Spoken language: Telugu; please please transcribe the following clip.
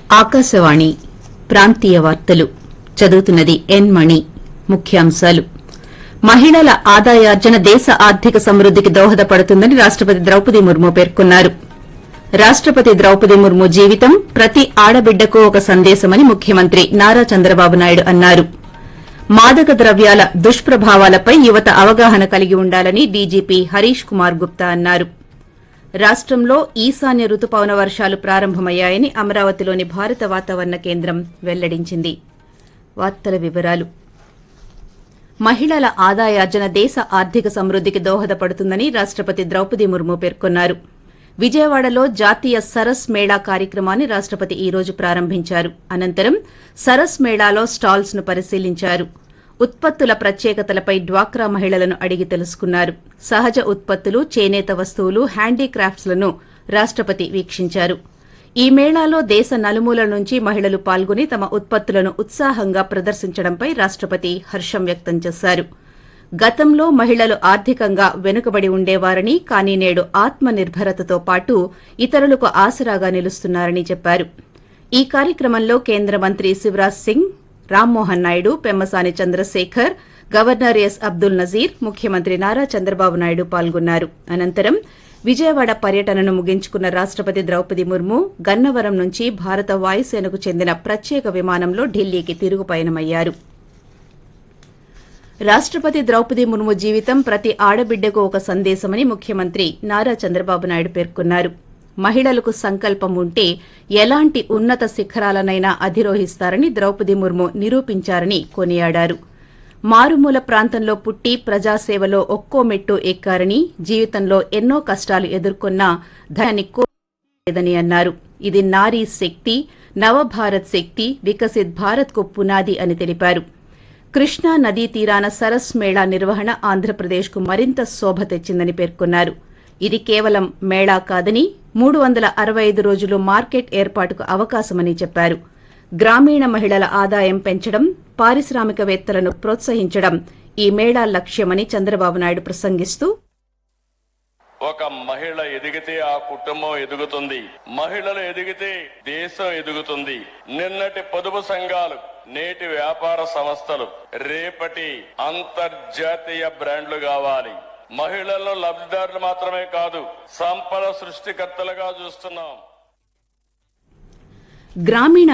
ఆకాశవాణి ప్రాంతీయ వార్తలు చదువుతున్నది ఎన్ మణి ముఖ్యాంశాలు మహిళల ఆదాయార్జన దేశ ఆర్థిక సమృద్దికి దోహదపడుతుందని రాష్టపతి ద్రౌపది ముర్ము పేర్కొన్నారు రాష్టపతి ద్రౌపది ముర్ము జీవితం ప్రతి ఆడబిడ్డకు ఒక సందేశమని ముఖ్యమంత్రి నారా చంద్రబాబు నాయుడు అన్నారు మాదక ద్రవ్యాల దుష్ప్రభావాలపై యువత అవగాహన కలిగి ఉండాలని డీజీపీ హరీష్ కుమార్ గుప్తా అన్నారు రాష్టంలో ఈశాన్య రుతుపవన వర్షాలు ప్రారంభమయ్యాయని అమరావతిలోని భారత వాతావరణ కేంద్రం వెల్లడించింది వార్తల వివరాలు మహిళల ఆదాయార్జన దేశ ఆర్థిక సమృద్దికి దోహదపడుతుందని రాష్టపతి ద్రౌపది ముర్ము పేర్కొన్నారు విజయవాడలో జాతీయ సరస్ మేళా కార్యక్రమాన్ని రాష్టపతి ఈ రోజు ప్రారంభించారు అనంతరం సరస్ మేళాలో స్టాల్స్ ను పరిశీలించారు ఉత్పత్తుల ప్రత్యేకతలపై డ్వాక్రా మహిళలను అడిగి తెలుసుకున్నారు సహజ ఉత్పత్తులు చేనేత వస్తువులు హ్యాండీక్రాఫ్ట్స్ లను రాష్టపతి వీక్షించారు ఈ మేళాలో దేశ నలుమూలల నుంచి మహిళలు పాల్గొని తమ ఉత్పత్తులను ఉత్సాహంగా ప్రదర్శించడంపై రాష్టపతి హర్షం వ్యక్తం చేశారు గతంలో మహిళలు ఆర్థికంగా వెనుకబడి ఉండేవారని కానీ నేడు ఆత్మ నిర్భరతతో పాటు ఇతరులకు ఆసరాగా నిలుస్తున్నారని చెప్పారు ఈ కార్యక్రమంలో కేంద్ర మంత్రి శివరాజ్ సింగ్ రామ్మోహన్ నాయుడు పెమ్మసాని చంద్రశేఖర్ గవర్నర్ ఎస్ అబ్దుల్ నజీర్ ముఖ్యమంత్రి నారా చంద్రబాబు నాయుడు పాల్గొన్నారు అనంతరం విజయవాడ పర్యటనను ముగించుకున్న రాష్టపతి ద్రౌపది ముర్ము గన్నవరం నుంచి భారత వాయుసేనకు చెందిన ప్రత్యేక విమానంలో ఢిల్లీకి తిరుగు పయనమయ్యారు రాష్టపతి ద్రౌపది ముర్ము జీవితం ప్రతి ఆడబిడ్డకు ఒక సందేశమని ముఖ్యమంత్రి నారా చంద్రబాబు నాయుడు పేర్కొన్నారు మహిళలకు సంకల్పం ఉంటే ఎలాంటి ఉన్నత శిఖరాలనైనా అధిరోహిస్తారని ద్రౌపది ముర్ము నిరూపించారని కొనియాడారు మారుమూల ప్రాంతంలో పుట్టి ప్రజాసేవలో ఒక్కో మెట్టు ఎక్కారని జీవితంలో ఎన్నో కష్టాలు ఎదుర్కొన్నా ధయాన్ని లేదని అన్నారు ఇది నారీ శక్తి నవభారత్ శక్తి వికసిత్ భారత్ కు పునాది అని తెలిపారు కృష్ణా నదీ తీరాన సరస్ మేళా నిర్వహణ ఆంధ్రప్రదేశ్ కు మరింత శోభ తెచ్చిందని పేర్కొన్నారు ఇది కేవలం మేళా కాదని మూడు వందల అరవై ఐదు రోజులు మార్కెట్ ఏర్పాటుకు అవకాశమని చెప్పారు గ్రామీణ మహిళల ఆదాయం పెంచడం పారిశ్రామికవేత్తలను ప్రోత్సహించడం ఈ మేళా లక్ష్యమని చంద్రబాబు నాయుడు ప్రసంగిస్తూ ఒక మహిళ ఎదిగితే ఆ కుటుంబం ఎదుగుతుంది మహిళలు ఎదిగితే దేశం ఎదుగుతుంది నిన్నటి పొదుపు సంఘాలు నేటి వ్యాపార సంస్థలు రేపటి అంతర్జాతీయ బ్రాండ్లు కావాలి మహిళల్లో లబ్ధిదారులు మాత్రమే కాదు సంపద సృష్టికర్తలుగా చూస్తున్నాం గ్రామీణ